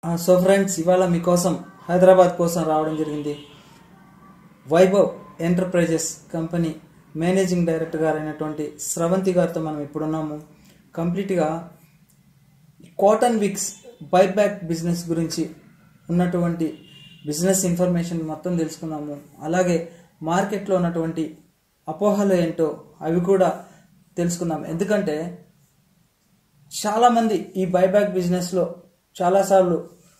So friends ఇవాళ మీకోసం హైదరాబాద్ కోసం రావడం జరిగింది Vaibhav enterprises company managing director గారు అయినటువంటి స్రవంతి గారితో మనం ఇప్పుడున్నాము కంప్లీట్గా కాటన్ విక్స్ బైబ్యాక్ బిజినెస్ గురించి ఉన్నటువంటి బిజినెస్ ఇన్ఫర్మేషన్ మొత్తం తెలుసుకున్నాము అలాగే మార్కెట్లో ఉన్నటువంటి అపోహలు ఏంటో అవి కూడా తెలుసుకున్నాం ఎందుకంటే చాలామంది ఈ బైబ్యాక్ బిజినెస్లో చాలాసార్లు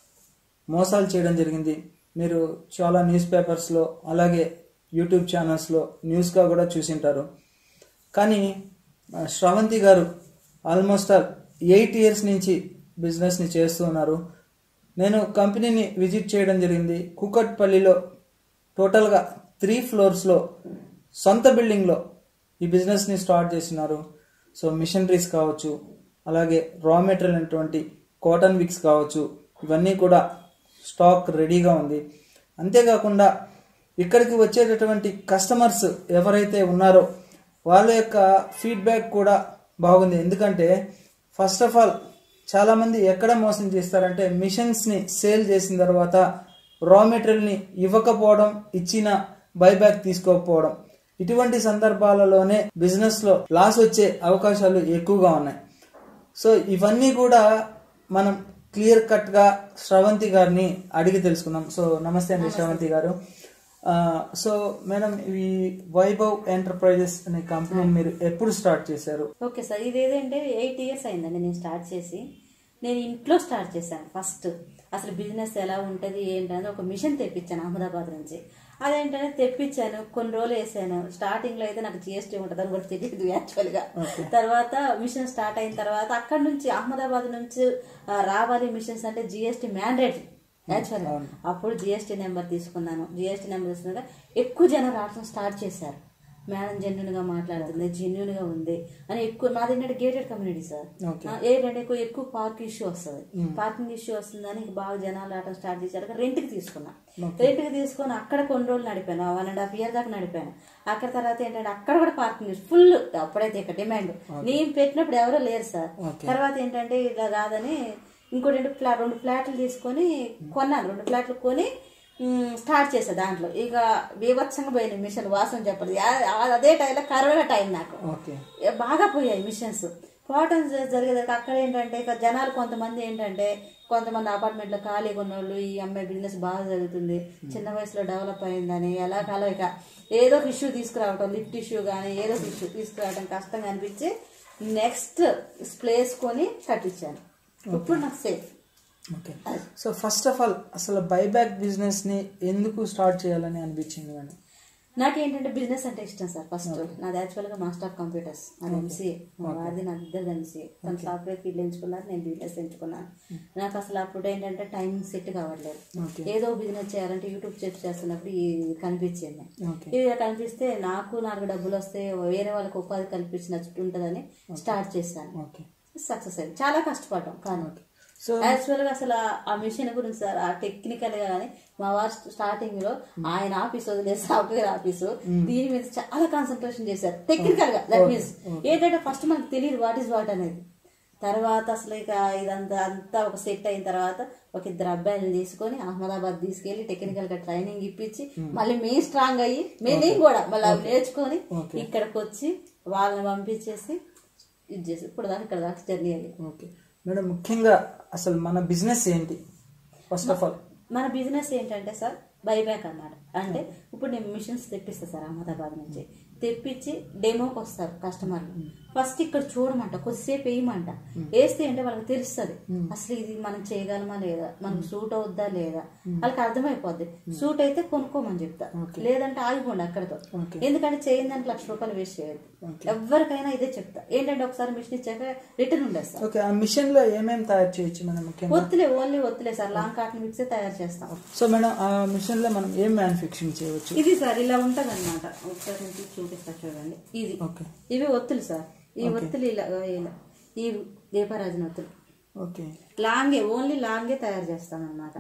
మోసాలు చేయడం జరిగింది మీరు చాలా న్యూస్ పేపర్స్లో అలాగే యూట్యూబ్ ఛానల్స్లో న్యూస్గా కూడా చూసింటారు కానీ ఆ, శ్రవంతి గారు ఆల్మోస్ట్ ఆల్ ఎయిట్ ఇయర్స్ నుంచి బిజినెస్ని చేస్తూ ఉన్నారు నేను కంపెనీని విజిట్ చేయడం జరిగింది కుకట్పల్లిలో టోటల్గా త్రీ ఫ్లోర్స్లో సొంత బిల్డింగ్లో ఈ బిజినెస్ని స్టార్ట్ చేసినారు సో మిషనరీస్ కావచ్చు అలాగే రా మెటీరియల్ అయినటువంటి కాటన్ విక్స్ కావచ్చు ఇవన్నీ కూడా స్టాక్ రెడీగా ఉంది అంతేకాకుండా ఇక్కడికి వచ్చేటటువంటి కస్టమర్స్ ఎవరైతే ఉన్నారో వాళ్ళ యొక్క ఫీడ్బ్యాక్ కూడా బాగుంది ఎందుకంటే ఫస్ట్ ఆఫ్ ఆల్ చాలామంది ఎక్కడ మోసం చేస్తారంటే మిషన్స్ని సేల్ చేసిన తర్వాత రా మెటీరియల్ని ఇవ్వకపోవడం ఇచ్చిన బైబ్యాక్ తీసుకోకపోవడం ఇటువంటి సందర్భాలలోనే బిజినెస్లో లాస్ వచ్చే అవకాశాలు ఎక్కువగా ఉన్నాయి సో ఇవన్నీ కూడా మనం క్లియర్ కట్ గా శ్రవంతి గారిని అడిగి తెలుసుకుందాం సో నమస్తే అండి శ్రవంతి గారు ఆ, సో మేడం ఈ వైభవ్ ఎంటర్ప్రైజెస్ అనే కంపెనీ మీరు ఎప్పుడు స్టార్ట్ చేశారు ఓకే సార్ ఇది ఏదంటే ఎయిట్ ఇయర్స్ అయిందండి నేను స్టార్ట్ చేసి నేను ఇంట్లో స్టార్ట్ చేశాను ఫస్ట్ అసలు బిజినెస్ ఎలా ఉంటుంది ఏంటనేది ఒక మిషన్ తెప్పించాను అహ్మదాబాద్ నుంచి అదేంటనే తెప్పించాను కొన్ని రోజులు వేసాను స్టార్టింగ్ లో అయితే నాకు జిఎస్టీ ఉంటుందని కూడా తెలియదు యాక్చువల్ గా తర్వాత మిషన్ స్టార్ట్ అయిన తర్వాత అక్కడ నుంచి అహ్మదాబాద్ నుంచి ఆ, రావాలి మిషన్స్ అంటే జిఎస్టీ మ్యాండేట్ యాక్చువల్ అప్పుడు జిఎస్టీ నెంబర్ తీసుకున్నాను జిఎస్టీ నెంబర్ తీసుకున్నాక ఎక్కువ జనం రావడం స్టార్ట్ చేశారు మేడం జెన్యున్ గా మాట్లాడుతుంది జెన్యున్ గా ఉంది అని ఎక్కువ నాది ఏంటంటే గేటెడ్ కమ్యూనిటీ సార్ Okay. ఆ, ఏంటంటే ఎక్కువ ఎక్కువ పార్క్ ఇష్యూ వస్తుంది పార్కింగ్ ఇష్యూ వస్తుందని ఇంక బాగా జనాలు రావడం స్టార్ట్ చేశారు రెంట్ కి తీసుకున్నా రెంట్ కి తీసుకొని అక్కడ కొన్ని రోజులు నడిపాను వన్ అండ్ హాఫ్ ఇయర్ దాకా నడిపాను అక్కడ తర్వాత ఏంటంటే అక్కడ కూడా పార్కింగ్ ఫుల్ అప్పుడైతే ఇక డిమాండ్ నేను పెట్టినప్పుడు ఎవరో లేరు సార్ తర్వాత ఏంటంటే ఇలా కాదని ఇంకో రెండు ఫ్లాట్ రెండు ఫ్లాట్లు తీసుకొని కొన్నాను రెండు ఫ్లాట్లు కొని మ్, స్టార్ట్ చేసా దాంట్లో ఇక బీభత్సంగా పోయినాయి మిషన్ వాసన చెప్పదు ఆ- ఆ- అదే టైంలో కరోనా టైం నాకు ఓకే ఏ బాగా పోయాయి మిషన్స్ పోవటం జ- జరిగేదాకా అక్కడ ఏంటంటే ఇక జనాలు కొంతమంది ఏంటంటే కొంతమంది అపార్ట్మెంట్లో ఖాళీగా ఉన్నోళ్ళు ఈ అమ్మాయి బిజినెస్ బాగా జరుగుతుంది చిన్న వయసులో డెవలప్ అయిందని ఎలా కాలం ఇక ఏదో ఒక ఇష్యూ తీసుకురావటం లిఫ్ట్ ఇష్యూ కానీ ఏదో ఒక ఇష్యూ తీసుకురావడం కష్టంగా అనిపించి నెక్స్ట్ ప్లేస్ కొని కట్టించాను ఇప్పుడు నాకు safe okay so first of all అసలు బైబ్యాక్ బిజినెస్ ని ఎందుకు స్టార్ట్ చేయాలని అనిపించింది మేడం నాకేంటంటే బిజినెస్ అంటే ఇష్టం సార్ ఫస్ట్ నాది యాక్చువల్ గా మాస్టర్ ఆఫ్ కంప్యూటర్స్ అది ఎంసీఏ మా వారిది నాకు ఇద్దరు ఎంసీఏ తను సాఫ్ట్వేర్ ఫీల్డ్ ఎంచుకున్నారు నేను బిజినెస్ ఎంచుకున్నాను నాకు అసలు అప్పుడు ఏంటంటే టైం సెట్ కావట్లేదు ఓకే ఏదో బిజినెస్ చేయాలంటే యూట్యూబ్ చెక్ చేస్తున్నప్పుడు ఇది కనిపించింది ఓకే ఇది కనిపిస్తే నాకు నాకు డబ్బులు వస్తే వేరే వాళ్ళకి ఉపాధి కల్పించినట్టు ఉంటుందని స్టార్ట్ చేశాను ఓకే సక్సెస్ అయింది చాలా కష్టపడ్డాం కానీ సో యాక్చువల్ గా అసలు ఆ- ఆ మిషన్ గురించి సార్ ఆ టెక్నికల్ గా కానీ మా వారు స్టార్టింగ్ లో ఆయన ఆఫీస్ వదిలేసి సాఫ్ట్వేర్ ఆఫీసు దీని మీద చాలా కాన్సన్ట్రేషన్ చేశారు టెక్నికల్ గా దట్ మీన్స్ ఏంటంటే ఫస్ట్ మనకు తెలియదు వాట్ ఈస్ వాట్ అనేది తర్వాత అసలు ఇక ఇదంతా అంతా ఒక సెట్ అయిన తర్వాత ఒక ఇద్దరు అబ్బాయిలను తీసుకొని అహ్మదాబాద్ తీసుకెళ్లి టెక్నికల్ గా ట్రైనింగ్ ఇప్పించి మళ్ళీ మేము స్ట్రాంగ్ అయ్యి మేము కూడా మళ్ళీ అవి నేర్చుకొని ఇక్కడికి వచ్చి వాళ్ళని పంపించేసి ఇది చేసి ఇప్పుడు దాకా ఇక్కడ దాకా జర్నీ అయ్యింది ఓకే మేడం ముఖ్యంగా అసలు మన బిజినెస్ ఏంటి ఫస్ట్ ఆఫ్ ఆల్ మన బిజినెస్ ఏంటంటే సార్ బైబ్యాక్ అన్నమాట అంటే ఇప్పుడు నేను మిషన్స్ తెప్పిస్తా సార్ అహ్మదాబాద్ నుంచి తెప్పించి డెమోకి వస్తారు కస్టమర్లు ఫస్ట్ ఇక్కడ చూడమంట కొద్దిసేపు వేయమంట వేస్తే అంటే వాళ్ళకి తెలుస్తుంది అసలు ఇది మనం చేయగలమా లేదా మనకు సూట్ అవుద్దా లేదా వాళ్ళకి అర్థమైపోద్ది సూట్ అయితే కొనుక్కోమని చెప్తా లేదంటే ఆగిపోండి అక్కడితో ఎందుకంటే చేయని దానికి లక్ష రూపాయలు వేస్ట్ చేయొద్దు ఎవరికైనా ఇదే చెప్తా ఏంటంటే ఒకసారి మిషన్ ఇచ్చాక రిటర్న్ ఉండేస్తా ఓకే ఆ మిషన్ లో ఏమేమి తయారు చేయొచ్చు మనం ముఖ్యంగా ఒత్తులే ఓన్లీ ఒత్తులే సార్ లాంగ్ కాటన్ మిక్సే తయారు చేస్తాం సో మేడం ఆ మిషన్ లో మనం ఏం మ్యానుఫ్యాక్చరింగ్ చేయవచ్చు ఇది సార్ ఇలా ఉంటది అనమాట ఒకసారి మీకు చూపిస్తా చూడండి ఇది ఓకే ఇవి ఒత్తులు సార్ ఈ ఒత్తులు ఇలా ఇలా ఈ దీపరాజన్ ఒత్తులు ఓకే లాంగే ఓన్లీ లాంగే తయారు చేస్తాం అనమాట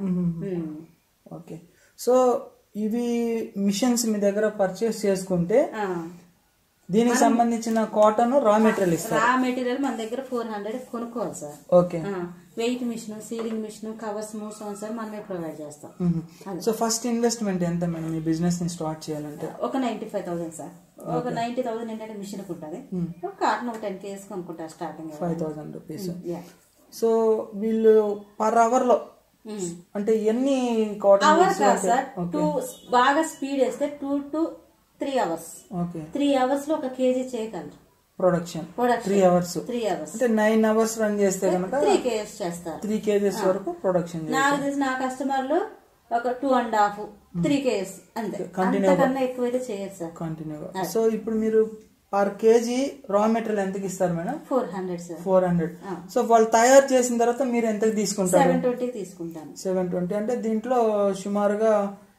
ఓకే సో ఇవి మిషన్స్ మీ దగ్గర పర్చేస్ చేసుకుంటే దీనికి సంబంధించిన కాటన్ రా మెటీరియల్ ఇస్తారు రా మెటీరియల్ మన దగ్గర ఫోర్ హండ్రెడ్ కొనుక్కోవాలి సార్ ఓకే ఆ, weight machine sealing machine covers మూడు సంవత్సరాలు మనమే ప్రొవైడ్ చేస్తాం సో ఫస్ట్ ఇన్వెస్ట్మెంట్ ఎంత మేడం ఈ బిజినెస్ ని స్టార్ట్ చేయాలంటే ఒక నైన్టీ ఫైవ్ థౌసండ్ సార్ ఒక నైన్టీ థౌసండ్ ఏంటంటే మిషన్ ఉంటుంది ఒక కార్టన్ ఒక టెన్ కేజెస్ కొనుక్కుంటారు starting five thousand rupees yeah so వీళ్ళు పర్ అవర్ లో అంటే ఎన్ని కాటన్ అవర్ కాదు సార్ టూ బాగా స్పీడ్ వేస్తే two to three hours okay three hours లో ఒక కేజీ చేయగలరు production production three hours three hours అంటే నైన్ అవర్స్ రన్ చేస్తే కనుక త్రీ కేజెస్ చేస్తారు త్రీ కేజెస్ వరకు ప్రొడక్షన్ నాకు తెలిసి నా కస్టమర్లు ఒక two and half three KGs అంతే అంతకన్నా ఎక్కువైతే చేయరు సార్ కంటిన్యూగా సో ఇప్పుడు మీరు పర్ కేజీ రా మెటీరియల్ ఎంతకి ఇస్తారు madam four hundred sir four hundred so వాళ్ళు తయారు చేసిన తర్వాత మీరు ఎంతకి తీసుకుంటారు సెవెన్ ట్వంటీ తీసుకుంటాను సెవెన్ ట్వంటీ అంటే దీంట్లో సుమారుగా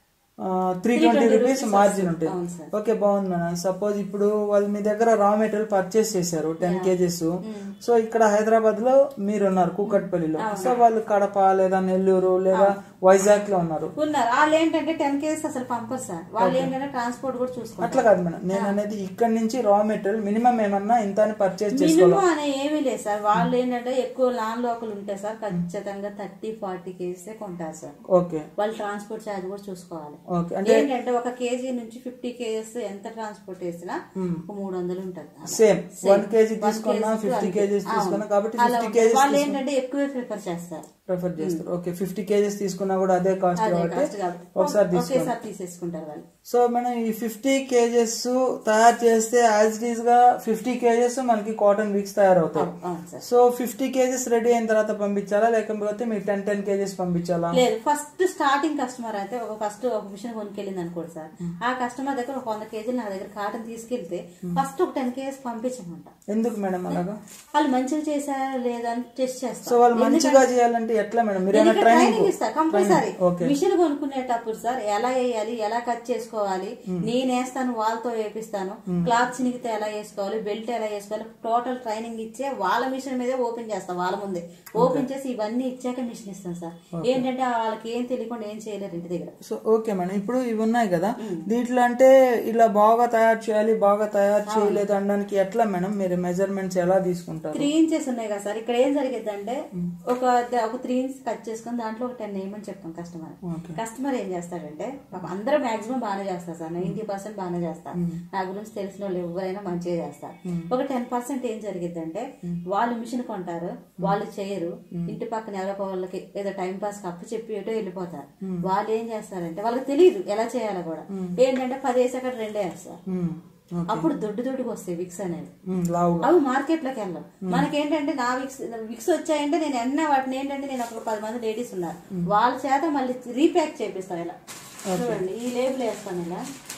త్రీ ట్వంటీ రూపీస్ మార్జిన్ ఉంటుంది అవును సార్ ఓకే బాగుంది మేడం సపోజ్ ఇప్పుడు వాళ్ళు మీ దగ్గర రా మెటీరియల్ పర్చేస్ చేశారు టెన్ కేజెస్ సో ఇక్కడ హైదరాబాద్ లో మీరు ఉన్నారు కూకట్పల్లిలో సో వాళ్ళు కడప లేదా నెల్లూరు లేదా వైజాగ్ లో ఉన్నారు ఉన్నారు వాళ్ళు ఏంటంటే టెన్ కేజెస్ అసలు పంపరు సార్ వాళ్ళు ఏంటంటే ట్రాన్స్పోర్ట్ కూడా చూసుకుంటారు అట్లా కాదు మేడం నేను అనేది ఇక్కడ నుంచి రా మెటీరియల్ మినిమం ఏమన్నా ఇంత అని పర్చేస్ చేసుకోవాలి మినిమం అనే ఏమీ లేదు సార్ వాళ్ళు ఏంటంటే ఎక్కువ లాన్ లోకల్ ఉంటాయి సార్ ఖచ్చితంగా థర్టీ ఫార్టీ కేజీసే కొంటారు సార్ ఓకే వాళ్ళు ట్రాన్స్పోర్ట్ ఛార్జ్ కూడా చూసుకోవాలి ఓకే అంటే ఏంటంటే ఒక కేజీ నుంచి ఫిఫ్టీ కేజీస్ ఎంత ట్రాన్స్పోర్ట్ చేసినా ఒక మూడు వందలు ఉంటుంది సేమ్ వన్ కేజీ తీసుకున్నా ఫిఫ్టీ కేజీస్ తీసుకున్నా కాబట్టి అలా ఫిఫ్టీ ఉంటుంది. కేజీస్ వాళ్ళు ఏంటంటే ఎక్కువే ప్రిఫర్ చేస్తారు ప్రిఫర్ చేస్తారు ఓకే ఫిఫ్టీ కేజీస్ తీసుకున్నా కూడా అదే కాస్ట్ అదే కాబట్టి కాస్ట్ కాబట్టి ఒకసారి తీసుకోండి ఒకేసారి తీసేసుకుంటారు వాళ్ళు సో మనం ఈ ఫిఫ్టీ కేజెస్ తయారు చేస్తే యాజ్ ఇట్ ఈస్ గా ఫిఫ్టీ కేజెస్ మనకి కాటన్ విక్స్ తయారవుతాయి అవును sir so fifty kgs ready అయిన తర్వాత పంపించాలా లేకపోతే మీరు టెన్ టెన్ కేజెస్ పంపించాలా లేదు ఫస్ట్ స్టార్టింగ్ కస్టమర్ అయితే ఒక ఫస్ట్ ఒక మిషన్ కొనుకెళ్ళింది అనుకోండి సార్ ఆ కస్టమర్ దగ్గర ఒక వంద కేజీలు నా దగ్గర కాటన్ తీసుకెళ్తే ఫస్ట్ ఒక టెన్ కేజీస్ పంపించమంట ఎందుకు మేడం అలాగా వాళ్ళు మంచిగా చేశారా లేదా అని టెస్ట్ సో చేస్తారు వాళ్ళు మంచిగా చేయాలంటే ఎట్లా మేడం మీరు ఏమైనా ట్రైనింగ్ ట్రైనింగ్ ఇస్తారు కంపల్సరీ ఓకే మిషన్ కొనుక్కునేటప్పుడు సార్ ఎలా వేయాలి ఎలా కట్ చేసుకోవాలి నేను వేస్తాను వాళ్ళతో వేపిస్తాను క్లాత్ చినిగితే ఎలా వేసుకోవాలి బెల్ట్ ఎలా వేసుకోవాలి టోటల్ ట్రైనింగ్ ఇచ్చే వాళ్ళ మిషన్ మీదే ఓపెన్ చేస్తాం వాళ్ళ ముందే ఓపెన్ చేసి ఇవన్నీ ఇచ్చాక మిషన్ ఇస్తాం సార్ ఏంటంటే వాళ్ళకి ఏం తెలియకుండా ఏం చేయలేరు ఇంటి దగ్గర సో ఓకే మేడం ఇప్పుడు ఇవి ఉన్నాయి కదా దీంట్లో అంటే ఇలా బాగా తయారు చేయాలి బాగా తయారు చేయలేదు అనడానికి ఎట్లా మేడం మీరు మెజర్మెంట్స్ ఎలా తీసుకుంటారు త్రీ ఇంచెస్ ఉన్నాయి కదా సార్ ఇక్కడ ఏం జరిగిద్దంటే ఒక ఒక త్రీ ఇంచెస్ కట్ చేసుకొని దాంట్లో ఒక టెన్ వేయమని చెప్తాం కస్టమర్ ఓకే కస్టమర్ ఏం చేస్తాడంటే పాపం అందరూ మాక్సిమం బాగానే చేస్తారు సార్ నైన్టీ పర్సెంట్ బాగానే చేస్తారు నా గురించి తెలిసిన వాళ్ళు ఎవరైనా మంచిగా చేస్తారు ఒక టెన్ పర్సెంట్ ఏం జరిగిద్దంటే వాళ్ళు మిషన్ కొంటారు వాళ్ళు చేయరు ఇంటి పక్కన ఎవరో వాళ్ళకి ఏదో టైం పాస్ అప్పు చెప్పి ఏటో వెళ్ళిపోతారు వాళ్ళు ఏం చేస్తారంటే వాళ్ళకి తెలియదు ఎలా చేయాలో కూడా ఏంటంటే పది వేసి అక్కడ రెండే వేస్తారు మ్మ్. ఓకే. అప్పుడు దొడ్డు దొడ్డుకు వస్తాయి విక్స్ అనేవి మ్మ్, లావుగా అవి మార్కెట్ లోకి వెళ్ళాం మనకేంటంటే నా విక్స్ విక్స్ వచ్చాయంటే నేను ఎన్న వాటిని ఏంటంటే నేను ఒక పది మంది లేడీస్ ఉన్నారు వాళ్ళ చేత మళ్ళీ రీప్యాక్ చేపిస్తాను ఇలా చూడండి ఈ లేబుల్ వేస్తాను ఇలా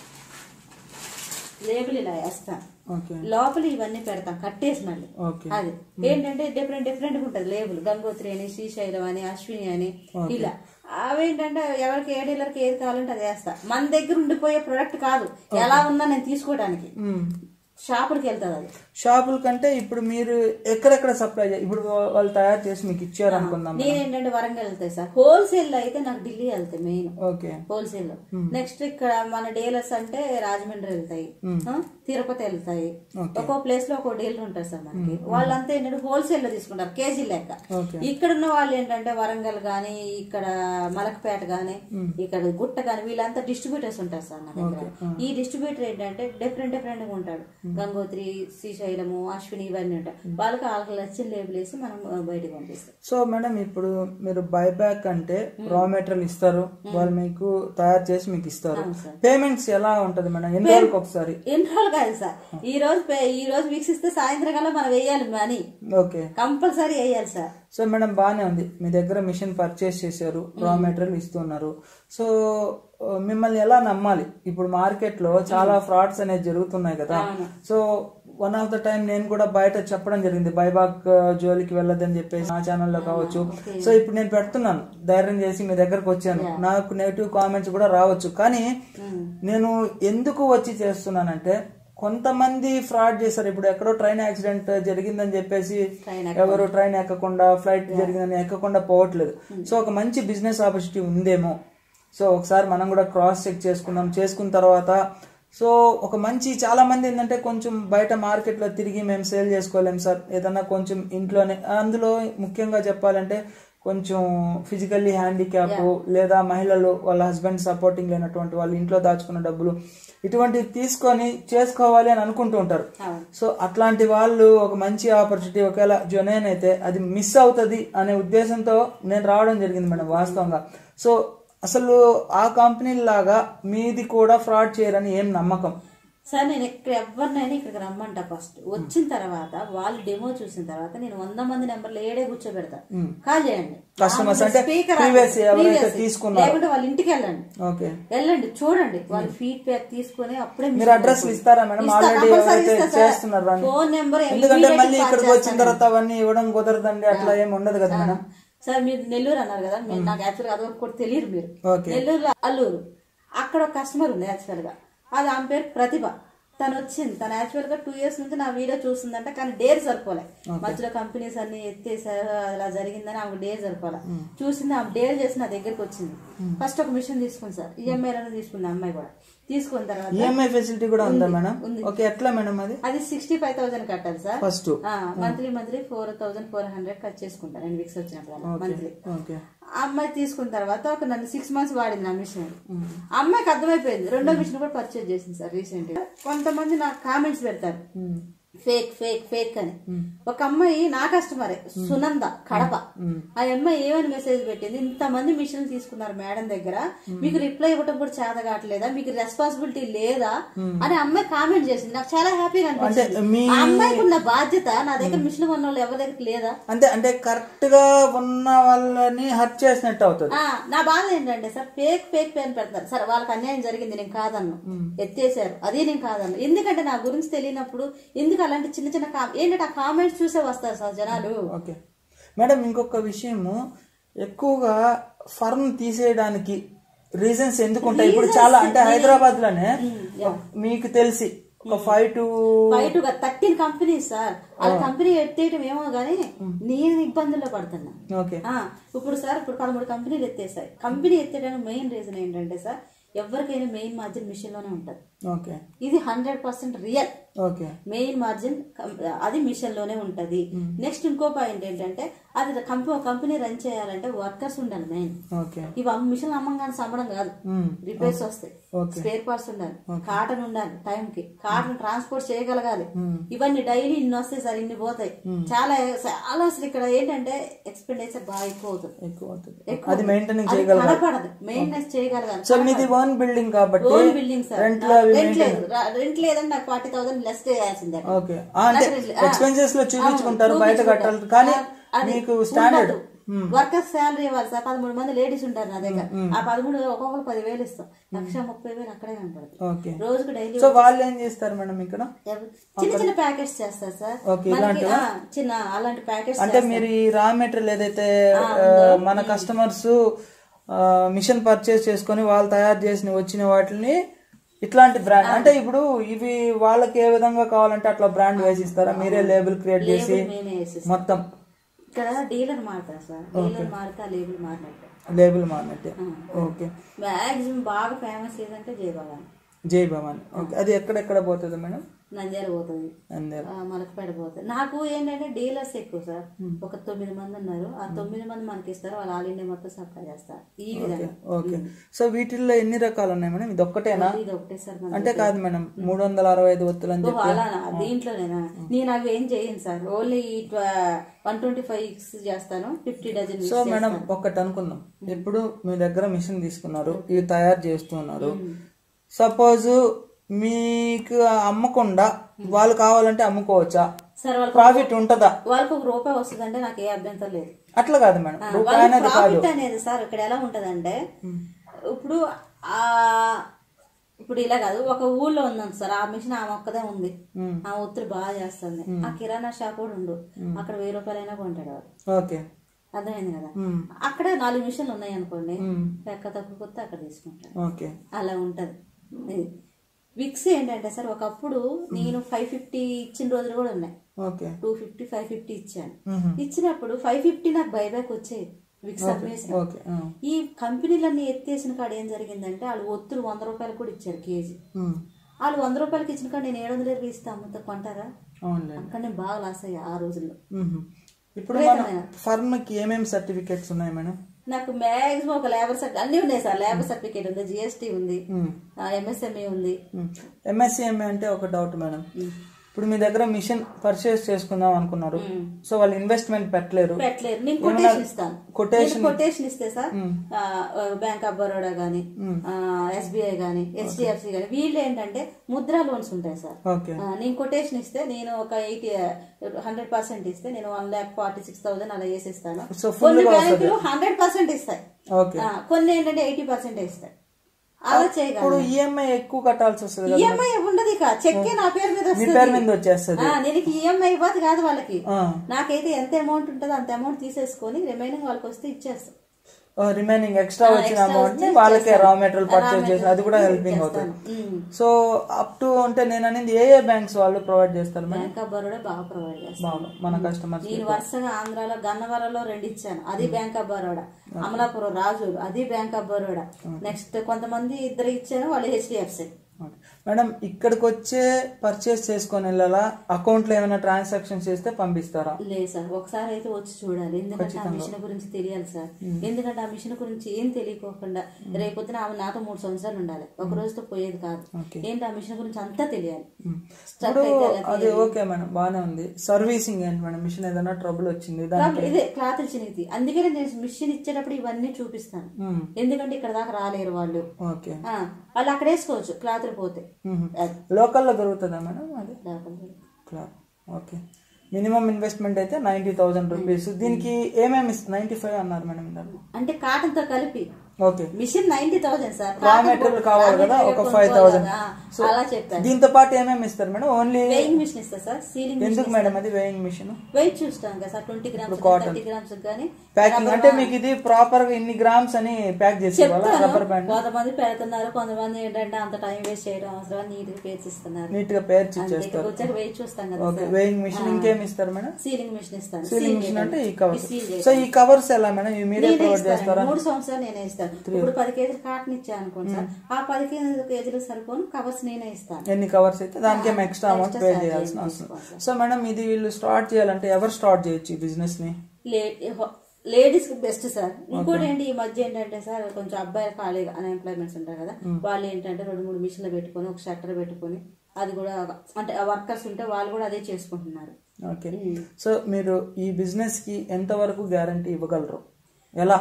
లేబుల్ ఇలా వేస్తాను ఓకే లోపల ఇవన్నీ పెడతాం కట్టేసి మళ్ళీ ఓకే అది ఏంటంటే డిఫరెంట్ డిఫరెంట్ ఉంటుంది లేబుల్ గంగోత్రి అని శ్రీశైలం అని అశ్విని అని ఇలా అవేంటంటే ఎవరికి ఏ డీలర్కి ఏది కావాలంటే అది వేస్తా మన దగ్గర ఉండిపోయే ప్రొడక్ట్ కాదు ఎలా ఉన్నా నేను తీసుకోవడానికి మ్మ్. షాపులకి వెళ్తుంది అది షాపుల కంటే ఇప్పుడు మీరు ఎక్కడెక్కడ సప్లై చే ఇప్పుడు వా- వాళ్ళు తయారు చేసి మీకు ఇచ్చారు అనుకుందాం నేనేంటంటే వరంగల్ వెళ్తాయి సార్ హోల్సేల్ లో అయితే నాకు ఢిల్లీ వెళ్తాయి మెయిన్ ఓకే హోల్సేల్ లో నెక్స్ట్ ఇక్కడ మన డీలర్స్ అంటే రాజమండ్రి వెళ్తాయి ఆ, తిరుపతి వెళ్తాయి Okay. ఒక్కో ప్లేస్ లో ఒక్కో డీలర్ ఉంటారు సార్ మనకి వాళ్ళంతా ఏంటంటే హోల్సేల్ లో తీసుకుంటారు కేజీ లెక్క ఓకే ఇక్కడ ఉన్న వాళ్ళు ఏంటంటే వరంగల్ గాని ఇక్కడ మలకపేట గాని ఇక్కడ గుట్ట గాని వీళ్ళంతా డిస్ట్రిబ్యూటర్స్ ఉంటారు సార్ నా దగ్గర ఈ డిస్ట్రిబ్యూటర్ ఏంటంటే డిఫరెంట్ డిఫరెంట్ గా ఉంటాడు గంగోత్రి శ్రీశైలము అశ్విని ఇవన్నీ ఉంటాయి వాళ్ళకి వాళ్ళకి నచ్చిన లేబుల్ వేసి మనం ఆ, బయటకు పంపిస్తాం సో మేడం ఇప్పుడు మీరు బైబ్యాక్ అంటే రా మెటీరియల్ ఇస్తారు వాళ్ళు మీకు తయారు చేసి మీకు ఇస్తారు అవును సార్. పేమెంట్స్ ఎలా ఉంటది మేడం ఎన్ని రోజులకు ఒకసారి ఎన్ని రోజులు కాదు సార్ ఈ రోజు పే- ఈ రోజు వీక్షిస్తే సాయంత్రం కల్లా మనం వేయాలి మనీ ఓకే కంపల్సరీ వేయాలి సార్ సో మేడం బాగానే ఉంది మీ దగ్గర మిషన్ పర్చేస్ చేశారు రా మెటీరియల్ ఇస్తున్నారు సో ఆ, మిమ్మల్ని ఎలా నమ్మాలి ఇప్పుడు మార్కెట్ లో చాలా ఫ్రాడ్స్ అనేది జరుగుతున్నాయి కదా so one of the time నేను కూడా బయట చెప్పడం జరిగింది బైబాక్ జోలికి వెళ్ళదని చెప్పేసి నా ఛానల్లో కావచ్చు సో ఇప్పుడు నేను పెడుతున్నాను ధైర్యం చేసి మీ దగ్గరకు వచ్చాను నాకు నెగిటివ్ కామెంట్స్ కూడా రావచ్చు కానీ నేను ఎందుకు వచ్చి చేస్తున్నానంటే కొంతమంది ఫ్రాడ్ చేశారు ఇప్పుడు ఎక్కడో ట్రైన్ యాక్సిడెంట్ జరిగిందని చెప్పేసి ట్రైన్ ఎవరు ట్రైన్ ఎక్కకుండా ఫ్లైట్ జరిగిందని ఎక్కకుండా పోవట్లేదు సో ఒక మంచి బిజినెస్ ఆపర్చునిటీ ఉందేమో సో ఒకసారి మనం కూడా క్రాస్ చెక్ చేసుకుందాం చేసుకున్న తర్వాత సో ఒక మంచి చాలా మంది ఏంటంటే కొంచెం బయట మార్కెట్లో తిరిగి మేము సేల్ చేసుకోలేం సార్ ఏదన్నా కొంచెం ఇంట్లోనే అందులో ముఖ్యంగా చెప్పాలంటే కొంచెం ఫిజికల్లీ హ్యాండిక్యాప్ లేదా మహిళలు వాళ్ళ హస్బెండ్ సపోర్టింగ్ లేనటువంటి వాళ్ళు ఇంట్లో దాచుకున్న డబ్బులు ఇటువంటివి తీసుకొని చేసుకోవాలి అని అనుకుంటూ ఉంటారు అవును. సో అట్లాంటి వాళ్ళు ఒక మంచి ఆపర్చునిటీ ఒకవేళ జొనేన్ అయితే అది మిస్ అవుతుంది అనే ఉద్దేశంతో నేను రావడం జరిగింది మేడం వాస్తవంగా సో అసలు ఆ కంపెనీ లాగా మీది కూడా ఫ్రాడ్ చేయరని ఏం నమ్మకం సార్ నేను ఇక్కడ ఎవరినైనా ఇక్కడికి రమ్మంటా ఫస్ట్ వచ్చిన తర్వాత వాళ్ళు డెమో చూసిన తర్వాత నేను వంద మంది నెంబర్లు ఏడే కూర్చోబెడతా కాల్ చేయండి Customers ఆ, అంటే speaker previous ఆపండి. ఎవరైతే Previous. తీసుకున్నారో. లేకుంటే వాళ్ళ ఇంటికి వెళ్ళండి ఓకే వెళ్ళండి చూడండి వాళ్ళ ఫీడ్బ్యాక్ తీసుకొని అప్పుడే మీరు అడ్రస్ ఇస్తారా మేడం ఆల్రెడీ ఎవరైతే చేస్తున్నారు అని ఫోన్ నెంబర్ ఎందుకంటే మళ్ళీ ఇక్కడికి వచ్చిన తర్వాత అవన్నీ ఇవ్వడం కుదరదండి అట్లా ఏమి ఉండదు కదా మేడం సార్ మీరు నెల్లూరు అన్నారు కదా మీరు నాకు యాక్చువల్గా అదొకటి కూడా తెలియదు మీరు ఓకే. నెల్లూరు అల్లూరు అక్కడ ఒక కస్టమర్ ఉంది యాక్చువల్ గా అది ఆమె పేరు ప్రతిభ తను వచ్చింది తను యాక్చువల్ గా టూ ఇయర్స్ నుంచి నా వీడియో చూస్తుందంట కానీ డేర్ సరిపోలే మధ్యలో కంపెనీస్ అన్ని ఎత్తేసారు అలా జరిగిందని ఆమె డేర్ సరిపోలే చూసింది ఆమె డేర్ చేసి నా దగ్గరికి వచ్చింది ఫస్ట్ ఒక మిషన్ తీసుకుంది సార్ ఈఎంఐలను తీసుకుంది ఆ అమ్మాయి కూడా తీసుకున్న తర్వాత ఈఎంఐ ఫెసిలిటీ కూడా ఉందా మేడం ఓకే ఎట్లా మేడం అది అది సిక్స్టీ ఫైవ్ థౌసండ్ కట్టాలి sir first monthly monthly four thousand four hundred cut చేసుకుంటాను నేను విక్స్ వచ్చినప్పుడు మంత్లీ ఓకే ఆ అమ్మాయి తీసుకున్న తర్వాత ఒక నన్ను సిక్స్ మంత్స్ వాడింది నా మిషన్ ఆ అమ్మాయికి అర్థమైపోయింది రెండో మిషన్ కూడా పర్చేజ్ చేసింది సార్ రీసెంట్ గా కొంతమంది నాకు కామెంట్స్ పెడతారు ఫేక్ ఫేక్ ఫేక్ అని ఒక అమ్మాయి నా కస్టమరే సునంద కడప ఆ అమ్మాయి ఏమని మెసేజ్ పెట్టింది ఇంతమంది మిషన్లు తీసుకున్నారు మేడం దగ్గర మీకు రిప్లై ఇవ్వటం కూడా చేత కావట్లేదా మీకు రెస్పాన్సిబిలిటీ లేదా అని అమ్మాయి కామెంట్ చేసింది నాకు చాలా హ్యాపీగా అనిపించింది మీ- ఆ అమ్మాయికి ఉన్న బాధ్యత నా దగ్గర మిషన్ కొన్న వాళ్ళు ఎవరి దగ్గర లేదా అంటే అంటే కరెక్ట్ గా ఉన్న వాళ్ళని హర్ట్ చేసినట్టు అవుతుంది ఆ, నా బాధ ఏంటంటే సార్ ఫేక్ ఫేక్ పేరు పెడతారు సార్ వాళ్ళకి అన్యాయం జరిగింది నేను కాదన్ను ఎత్తేసారు అదే నేను కాదన్ను ఎందుకంటే నా గురించి తెలియనప్పుడు ఎందుకు అలాంటి చిన్న చిన్న కా- ఏంటంటే ఆ కామెంట్స్ చూసే వస్తారు సార్ జనాలు ఓకే మేడం ఇంకొక విషయము ఎక్కువగా ఫర్మ్ తీసేయడానికి రీజన్స్ ఎందుకు ఉంటాయి ఇప్పుడు చాలా అంటే హైదరాబాద్ లోనే మీకు తెలిసి ఒక ఫైవ్ టు బయట థర్టీన్ కంపెనీ సార్ వాళ్ళ కంపెనీ ఎత్తేయటం ఏమో గానీ నేను ఇబ్బందుల్లో పడుతున్నా ఓకే ఆ, ఇప్పుడు సార్ ఇప్పుడు పదమూడు కంపెనీలు ఎత్తేసాయి కంపెనీ ఎత్తేయడానికి మెయిన్ రీజన్ ఏంటంటే సార్ ఎవరికైనా మెయిన్ మార్జిన్ మిషన్ లోనే ఉంటది ఓకే ఇది hundred percent real okay main margin అది మిషన్ లోనే ఉంటది నెక్స్ట్ ఇంకో పాయింట్ ఏంటంటే అది కంపెనీ కంపెనీ రన్ చేయాలంటే వర్కర్స్ ఉండాలి మెయిన్ ఓకే ఇవి అమ్మ- మిషన్ అమ్మంగానే సంబడం కాదు మ్మ్. రిపేర్స్ వస్తాయి ఓకే. స్పేర్ పార్ట్స్ ఉండాలి కాటన్ ఉండాలి టైం కి కాటన్ ట్రాన్స్పోర్ట్ చేయగలగాలి ఇవన్నీ డైలీ ఇన్ని వస్తాయి సార్ ఇన్ని పోతాయి చాలా చాలా అసలు ఇక్కడ ఏంటంటే ఎక్స్పెండిచర్ బాగా ఎక్కువ అవుతుంది ఎక్కువ అవుతుంది ఎక్కువ అది మెయింటెనెన్స్ అది చేయగలగాలి కనపడదు మెయింటెనెన్స్ చేయగలగాలి సో మీది ఓన్ బిల్డింగ్ కాబట్టి ఓన్ బిల్డింగ్ సార్ రెంట్ లో అవి రెంట్ లేదు రా- రెంట్ లేదని నాకు ఫార్టీ థౌసండ్ లెస్ చేయాల్సిందే ఓకే ఆ, అంటే ఎక్స్పెన్సెస్ లో చూపించుకుంటారు బయట కట్టాలి కానీ మీకు స్టాండర్డ్ వర్కర్స్ శాలరీ ఇవ్వాలి సార్ పదమూడు మంది లేడీస్ ఉంటారు నా దగ్గర ఆ పదమూడు ఒక్కొక్కరు పదివేలు ఇస్తాం లక్ష ముప్పై వేలు అక్కడే కనపడుతుంది ఓకే రోజుకు డైలీ సో వాళ్ళు ఏం చేస్తారు మేడం ఇక్కడ చిన్న చిన్న ప్యాకెట్స్ చేస్తారు సార్ ఓకే, మనకి, ఆ, చిన్న అలాంటి ప్యాకెట్స్ అంటే మీరు ఈ రా మెటీరియల్ ఏదైతే ఆ, మన కస్టమర్స్ మిషన్ పర్చేస్ చేసుకొని వాళ్ళు తయారు చేసిన వచ్చిన వాటిని ఇట్లాంటి బ్రాండ్ అంటే ఇప్పుడు ఇవి వాళ్ళకి ఏ విధంగా కావాలంటే అట్లా బ్రాండ్ వేసి ఇస్తారా మీరే లేబుల్ క్రియేట్ చేసి మేమే వేసేస్తాం మొత్తం ఇక్కడ డీలర్ మారుతారు సార్ డీలర్ మారితే ఆ లేబుల్ మారినట్టు లేబుల్ మారినట్టే ఓకే మాక్సిమం బాగా ఫేమస్ ఏదంటే జయబాబాని జై భవాని ఓకే అది ఎక్కడెక్కడ పోతుంది మేడం నంద్యాల పోతుంది అందే ఆ, మలకపేట పోతుంది నాకు ఏంటంటే డీలర్స్ ఎక్కువ సార్ ఒక తొమ్మిది మంది ఉన్నారు ఆ తొమ్మిది మంది మనకి ఇస్తారు వాళ్ళు ఆల్ ఇండియా మొత్తం సప్లై చేస్తారు ఈ విధంగా ఓకే సో వీటిల్లో ఎన్ని రకాలు ఉన్నాయి మేడం ఇది ఒక్కటేనా ఇది ఒకటే సార్ మన అంటే కాదు మేడం మూడు వందల అరవై ఐదు ఒత్తులు అని చెప్పి అలా దీంట్లోనేనా నేను అవి ఏం చేయను sir only one twenty five చేస్తాను ఫిఫ్టీ డజన్ సో మేడం ఒక్కటి అనుకుందాం ఇప్పుడు మీ దగ్గర మిషన్ తీసుకున్నారు ఇవి తయారు చేస్తున్నారు సపోజ్ మీకు అమ్మకుండా వాళ్ళు కావాలంటే అమ్ముకోవచ్చా సార్ వాళ్ళకి ప్రాఫిట్ ఉంటుందా వాళ్ళకి ఒక రూపాయి వస్తుందంటే నాకు ఏ అభ్యంతరం లేదు అట్లా కాదు మేడం రూపాయి వాళ్ళకి అనేది కాదు ప్రాఫిట్ అనేది సార్ ఇక్కడ ఎలా ఉంటదంటే ఇప్పుడు ఆ ఇప్పుడు ఇలా కాదు ఒక ఊళ్ళో ఉందండి సార్ ఆ మిషన్ ఆమె ఒక్కదే ఉంది ఆ ఒత్తిడి బాగా చేస్తుంది ఆ కిరాణా షాప్ కూడా ఉండు అక్కడ వెయ్యి రూపాయలైనా కొంటాడు వాడు ఓకే అర్థమైంది కదా మ్మ్. అక్కడ నాలుగు మిషన్లు ఉన్నాయి అనుకోండి ఎక్క తక్కువ కొత్త అక్కడ తీసుకుంటాడు ఓకే అలా ఉంటది ఇది. విక్స్ ఏంటంటే సార్ ఒకప్పుడు నేను ఫైవ్ ఫిఫ్టీ ఇచ్చిన రోజులు కూడా ఉన్నాయి okay two fifty five fifty ఇచ్చాను మ్మ్. ఇచ్చినప్పుడు ఫైవ్ ఫిఫ్టీ నాకు బైబ్యాక్ వచ్చేది విక్స్ అమ్మేసి ఓకే ఆ. ఈ కంపెనీలన్నీ ఎత్తేసిన కాడ ఏం జరిగిందంటే వాళ్ళు ఒత్తులు వంద రూపాయలు కూడా ఇచ్చారు కేజీ మ్మ్. వాళ్ళు వంద రూపాయలకి ఇచ్చిన కానీ నేను ఏడు వందల ఇరవై ఇస్తా అమ్ముతా కొంటారా అవునులే అక్కడ నేను బాగా లాస్ అయ్యా ఆ రోజుల్లో మ్మ్. ఇప్పుడు మన ఫర్మ్కి ఏమేమి సర్టిఫికేట్స్ ఉన్నాయి మేడం నాకు మ్యాక్సిమం ఒక లేబర్ సర్టిఫికేట్ అన్నీ ఉన్నాయి సార్ లేబర్ సర్టిఫికేట్ ఉంది జిఎస్టీ ఉంది ఎంఎస్ఎంఏ ఉంది ఎంఎస్సిఎంఏ అంటే ఒక డౌట్ మేడం ఇప్పుడు మీ దగ్గర మిషన్ పర్చేస్ చేసుకుందాం అనుకున్నారు సో వాళ్ళు ఇన్వెస్ట్మెంట్ పెట్టలేరు పెట్టలేరు నేను కొటేషన్ ఇస్తాను కొటేషన్ నేను కొటేషన్ ఇస్తే సార్ బ్యాంక్ ఆఫ్ బరోడా గానీ ఎస్బీఐ గానీ హెచ్డిఎఫ్సి గానీ వీళ్ళు ఏంటంటే ముద్రా లోన్స్ ఉంటాయి సార్ ఓకే ఆ, నేను కొటేషన్ ఇస్తే నేను ఒక ఎయిటీ హండ్రెడ్ పర్సెంట్ ఇస్తే నేను one lakh forty six thousand అలా వేసిస్తాను So, full కొన్ని గా బ్యాంకులు హండ్రెడ్ పర్సెంట్ ఇస్తాయి ఓకే ఆ, కొన్ని ఏంటంటే ఎయిటీ పర్సెంట్ ఇస్తాయి అలా చేయగలను ఇప్పుడు ఈఎంఐ ఎక్కువ కట్టాల్సి వస్తుంది కదా ఈఎంఐ ఉండదు ఇక చెక్కే నా పేరు మీద మీ వస్తుంది పేరు మీద వచ్చేస్తుంది ఆ, నేను ఈఎంఐ ఇవ్వదు కాదు వాళ్ళకి ఆ. నాకైతే ఎంత అమౌంట్ ఉంటుందో అంత అమౌంట్ తీసేసుకొని రిమైనింగ్ వాళ్ళకి వస్తే ఇచ్చేస్తాం రిమైనింగ్ ఎక్స్ట్రా వచ్చిన extra అమౌంట్ వస్తే వాళ్ళకే చేస్తాను. రా మెటీరియల్ Raw పర్చేస్ చేసి material అది కూడా చేస్తాను. హెల్పింగ్ అవుతుంది ఉమ్. సో అప్ టు అంటే నేను అనేది ఏ ఏ బ్యాంక్స్ వాళ్ళు ప్రొవైడ్ చేస్తారు మేడం బ్యాంక్ ఆఫ్ బరోడా బాగా ప్రొవైడ్ చేస్తాను బాగా మన కస్టమర్స్ నేను వరుసగా ఆంధ్రాలో గన్నవరంలో రెండు ఇచ్చాను అది బ్యాంక్ ఆఫ్ బరోడా అమలాపురం రాజులు అది బ్యాంక్ ఆఫ్ బరోడా నెక్స్ట్ కొంతమంది ఇద్దరు ఇచ్చాను వాళ్ళు హెచ్డిఎఫ్సి మేడం ఇక్కడికి వచ్చే పర్చేస్ చేసుకొని వెళ్ళాలా అకౌంట్ లో ఏమైనా ట్రాన్సాక్షన్ చేస్తే పంపిస్తారా లేదు సార్ ఒకసారి అయితే వచ్చి చూడాలి ఎందుకంటే ఆ మిషన్ గురించి తెలియాలి సార్ ఎందుకంటే ఆ మిషన్ గురించి ఏం తెలియకోకుండా రేపొద్దున ఆమె నాతో మూడు సంవత్సరాలు ఉండాలి ఒక రోజుతో పోయేది కాదు ఏంటి ఆ మిషన్ గురించి అంతా తెలియాలి స్ట్రక్ ఇప్పుడు అయితే ఎలా అది ఓకే మేడం బాగానే ఉంది సర్వీసింగ్ ఏంటి మేడం మిషన్ ఏదైనా ట్రబుల్ వచ్చింది దాని ప్రాబ్లం ఇదే క్లాత్ చినిగితే అందుకనే నేను మిషన్ ఇచ్చేటప్పుడు ఇవన్నీ చూపిస్తాను మ్మ్. ఎందుకంటే ఇక్కడ దాకా రాలేరు వాళ్ళు ఓకే ఆ, వాళ్ళు అక్కడ వేసుకోవచ్చు క్లాత్లు పోతే అది లోకల్లో దొరుకుతుందా మేడం అది లేకుండా. క్లాత్ ఓకే మినిమం ఇన్వెస్ట్మెంట్ అయితే నైన్టీ థౌసండ్ రూపీస్ దీనికి ఏమేమి నైన్టీ ఫైవ్ అన్నారు మేడం ఇందాక అంటే కాటన్ తో కలిపి okay machine ninety thousand sir raw material కావాలి కదా ఒక ఫైవ్ థౌసండ్ అలా చెప్పాను దీంతో పాటు ఏమేమి ఇస్తారు మేడం ఓన్లీ వెయింగ్ మిషన్ ఇస్తా సార్ సీలింగ్ ఎందుకు మేడం అది వేయింగ్ మిషన్ వెయిట్ చూస్తాం కదా sir twenty grams thirty grams కానీ ప్యాకింగ్ అంటే మీకు ఇది ప్రాపర్ గా ఇన్ని గ్రామ్స్ అని ప్యాక్ చేసి ఇవ్వాలా రబ్బర్ బ్యాండ్ కొంతమంది పెడుతున్నారు కొంతమంది ఏంటంటే అంత టైం వేస్ట్ చేయడం అవసరం నీట్ గా పేర్చిస్తున్నారు నీట్ గా పేర్చి అంతే ఇచ్చేస్తారు ఇక్కడికి వచ్చాక వెయిట్ చూస్తాం కదా ఓకే వేయింగ్ మిషన్ ఇంకేం ఇస్తారు మేడం సీలింగ్ మిషన్ ఇస్తాను సీలింగ్ మిషన్ అంటే ఈ కవర్స్ సీల్ సో ఈ కవర్స్ ఎలా మేడం ఇవి మీరే నేనే ప్రొవైడ్ ఇస్తాను చేస్తారా మూడు సంవత్సరాలు నేనే ఇస్తాను ఇప్పుడు పది కేజీలు కాటన్ ఇచ్చా అనుకోండి సార్ ఆ పది కేజీలు సరిపోను కవర్స్ నేనే ఇస్తాను ఎన్ని కవర్స్ అయితే దానికేం ఎక్స్ట్రా అమౌంట్ పే చేయాల్సిన అవసరం సో మేడం ఇది వీళ్ళు స్టార్ట్ చేయాలంటే ఎవరు స్టార్ట్ చేయొచ్చు ఈ బిజినెస్ ని లేడీస్ కి బెస్ట్ సార్ ఇంకోటి ఏంటి ఈ మధ్య ఏంటంటే సార్ కొంచెం అబ్బాయిలు ఖాళీగా అన్ఎంప్లాయ్మెంట్స్ ఉంటారు కదా వాళ్ళు ఏంటంటే రెండు మూడు మిషన్లు పెట్టుకొని ఒక షట్టర్ పెట్టుకొని అది కూడా అంటే వర్కర్స్ ఉంటే వాళ్ళు కూడా అదే చేసుకుంటున్నారు ఓకే సో మీరు ఈ బిజినెస్ కి ఎంత వరకు గ్యారంటీ ఇవ్వగలరు ఎలా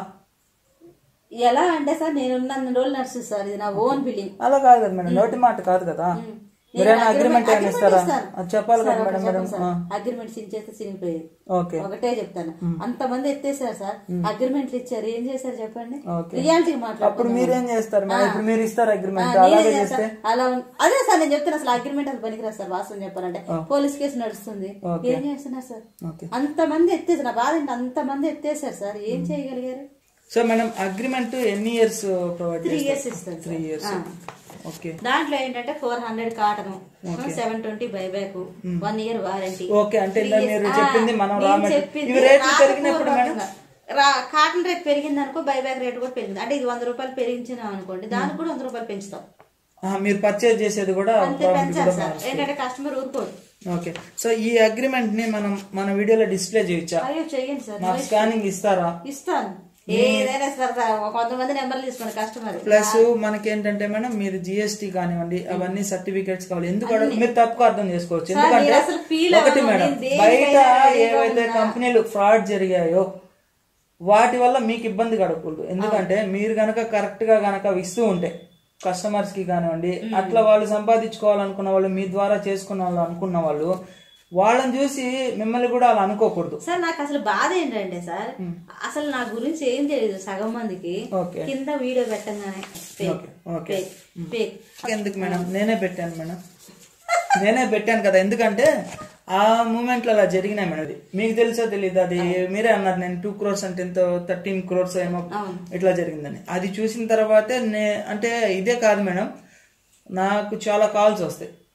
ఎలా అంటే సార్ నేను ఉన్న రోజులు నడుస్తుంది సార్ ఇది నా ఓన్ బిల్డింగ్ అలా కాదు కదా మేడం నోటి మాట కాదు కదా మీరైనా అగ్రిమెంట్ ఏమైనా ఇస్తారా అది చెప్పాలి కదా మేడం మేడం అగ్రిమెంట్ సించేస్తే సినిపోయేది ఓకే ఒకటే చెప్తాను అంతమంది ఎత్తేసారు సార్ అగ్రిమెంట్లు ఇచ్చారు ఏం చేశారు చెప్పండి ఓకే. రియాలిటీ అప్పుడు మాట్లాడుతున్నారు మీరేం చేస్తారు మేడం ఇప్పుడు మీరు ఇస్తారు అగ్రిమెంట్ నేనే అలాగే చేస్తా. చేస్తే అలా ఉం- అదే సార్ నేను చెప్తున్నా అసలు అగ్రిమెంట్ అసలు పనికిరాదు సార్ వాస్తవం చెప్పాలంటే పోలీస్ కేసు నడుస్తుంది ఓకే. ఏం చేస్తున్నారు సార్ ఓకే అంతమంది ఎత్తేసారు నా బాధ ఏంటి అంతమంది ఎత్తేసారు సార్ ఏం చేయగలిగారు సో మేడం అగ్రిమెంట్ ఎన్ని ఇయర్స్ ప్రొవైడ్ త్రీ చేస్తారు ఇయర్స్ ఇస్తారు త్రీ సార్. ఇయర్స్ ఆ. ఓకే దాంట్లో ఏంటంటే four hundred cotton seven twenty buyback one year warranty okay అంటే ఇందా మీరు చెప్పింది మనం రా మెటీరియల్ ఇవి రేట్లు పెరిగినప్పుడు మేడం కాటన్ రేట్ పెరిగింది అనుకో బైబ్యాక్ రేట్ కూడా పెరిగింది అంటే ఇది వంద రూపాయలు పెరిగించినాం అనుకోండి దానికి కూడా వంద రూపాయలు పెంచుతాం ఆహా, మీరు పర్చేజ్ చేసేది కూడా అంతే profit పెంచాలి కూడా సార్ ఏంటంటే కస్టమర్ ఊరుకోడు ఓకే సో ఈ అగ్రిమెంట్ ని మనం మన వీడియోలో డిస్ప్లే చేయొచ్చా అయ్యో చెయ్యండి సార్ నాకు స్కానింగ్ ఇస్తారా ఇస్తాను ఏదైనా సార్ సార్ కొంతమంది నెంబర్లు తీసుకోండి కస్టమర్ ప్లస్ మనకి ఏంటంటే మేడం మీరు జిఎస్టీ కానివ్వండి అవన్నీ సర్టిఫికేట్స్ కావాలి ఎందుకు అడగ- మీరు తప్పుగా అర్థం చేసుకోవచ్చు ఎందుకంటే మీరు అసలు feel ఒకటి అవ్వను. మేడం నేను దేనికైనా బయట ready గా ఏవైతే ఉన్నా. కంపెనీలు ఫ్రాడ్ జరిగాయో వాటి వల్ల మీకు ఇబ్బంది కడగకూడదు ఎందుకంటే మీరు గనక కరెక్ట్ గా గనక ఇస్తూ ఉంటే కస్టమర్స్ కి కానివ్వండి అట్లా వాళ్ళు సంపాదించుకోవాలనుకున్న వాళ్ళు మీ ద్వారా చేసుకున్న వాళ్ళు అనుకున్న వాళ్ళు వాళ్ళని చూసి మిమ్మల్ని కూడా అలా అనుకోకూడదు సార్ నాకు అసలు బాధ ఏంటంటే సార్ అసలు నా గురించి ఏం తెలియదు సగం మందికి ఓకే కింద వీడియో పెట్టంగానే ఓకే ఓకే ఫేక్ ఫేక్ ఎందుకు మేడం నేనే పెట్టాను మేడం నేనే పెట్టాను కదా ఎందుకంటే ఆ మూమెంట్లో అలా జరిగినాయి మేడం అది మీకు తెలుసో తెలియదు అది మీరే అన్నారు నేను టూ క్రోర్స్ అంటే ఎంతో థర్టీన్ క్రోర్స్ ఏమో అవును. ఇట్లా జరిగిందని అది చూసిన తర్వాతే నే అంటే ఇదే కాదు మేడం నాకు చాలా కాల్స్ వస్తాయి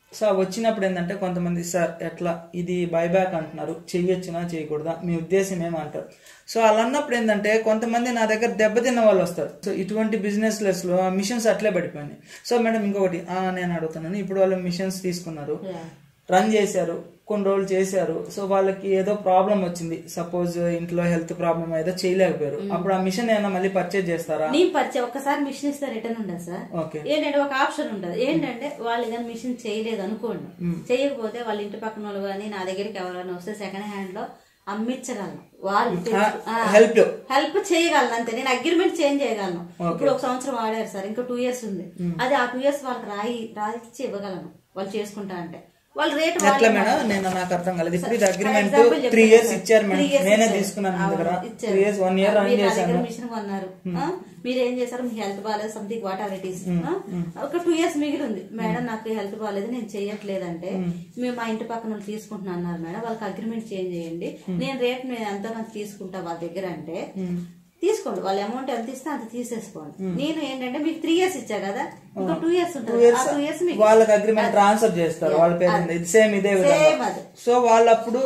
సో ఆ వచ్చినప్పుడు ఏంటంటే కొంతమంది సార్ ఎట్లా ఇది బైబ్యాక్ అంటున్నారు చెయ్యొచ్చునా చేయకూడదా మీ ఉద్దేశం ఏమంటారు సో అలా అన్నప్పుడు ఏంటంటే కొంతమంది నా దగ్గర దెబ్బతిన్న వాళ్ళు వస్తారు సో ఇటువంటి బిజినెస్ లెస్ లో ఆ మిషన్స్ అట్లే పడిపోయినాయి సో మేడం ఇంకొకటి ఆ, నేను అడుగుతున్నాను ఇప్పుడు వాళ్ళు మిషన్స్ తీసుకున్నారు Yeah. రన్ చేశారు కొన్ని రోజులు చేశారు సో వాళ్ళకి ఏదో ప్రాబ్లం వచ్చింది సపోజ్ ఇంట్లో హెల్త్ ప్రాబ్లం ఏదో చేయలేకపోయారు అప్పుడు ఆ మిషన్ ఏమైనా మళ్ళీ పర్చేజ్ చేస్తారా నేను పరిచయం ఒక్కసారి మిషన్ ఇస్తే రిటర్న్ ఉండదు సార్ ఓకే ఏంటంటే ఒక ఆప్షన్ ఉంటుంది ఏంటంటే వాళ్ళు కానీ మిషన్ చేయలేదు అనుకోండి చేయకపోతే వాళ్ళ ఇంటి పక్కన వాళ్ళు కానీ నా దగ్గరికి ఎవరైనా వస్తే సెకండ్ హ్యాండ్ లో అమ్మించగలను వాళ్ళు హెల్ప్ హెల్ప్ చేయగలను అంతే నేను అగ్రిమెంట్ చేంజ్ చేయగలను ఇప్పుడు ఒక సంవత్సరం వాడారు సార్ ఇంకా టూ ఇయర్స్ ఉంది అది ఆ టూ ఇయర్స్ వాళ్ళకి రాయి రాయిచ్చి ఇవ్వగలను వాళ్ళు చేసుకుంటా అంటే వాళ్ళు రేట్ ఎట్లా మేడం నేను నాకు అర్థం కాలేదు ఇప్పుడు ఇది అగ్రిమెంట్ example త్రీ చెప్తాను ఇయర్స్ సార్. ఇచ్చారు Three మేడం years నేనే ఇచ్చారు. తీసుకున్నాను మీ అవును, దగ్గర ఇచ్చారు. Three years one year run మీరు నా చేశాను దగ్గర మిషన్ కొన్నారు ఆ? మీరు ఏం చేశారు మీ హెల్త్ బాగాలేదు something whatever it is ఒక టూ ఇయర్స్ మిగిలి ఉంది మేడం నాకు హెల్త్ బాగాలేదు నేను చేయట్లేదంటే మేము మా ఇంటి పక్కన వాళ్ళు తీసుకుంటున్నా అన్నారు మేడం వాళ్ళకి అగ్రిమెంట్ చేంజ్ చేయండి నేను రేట్ నేను ఎంతో కొంత తీసుకుంటా వాళ్ళ దగ్గర అంటే తీసుకోండి వాళ్ళ అమౌంట్ ఎంత ఇస్తే అంత తీసేసుకోండి నేను ఏంటంటే మీకు త్రీ ఇయర్స్ ఇచ్చా కదా ఇంకా టూ ఇయర్స్ ఉంటుంది ఆ టూ ఇయర్స్ మీకు వాళ్ళకి అగ్రిమెంట్ ట్రాన్స్ఫర్ చేస్తారు వాళ్ళ పేరు మీద. ఇది సేమ్ ఇదే Same విధంగా అది. సో వాళ్ళు అప్పుడు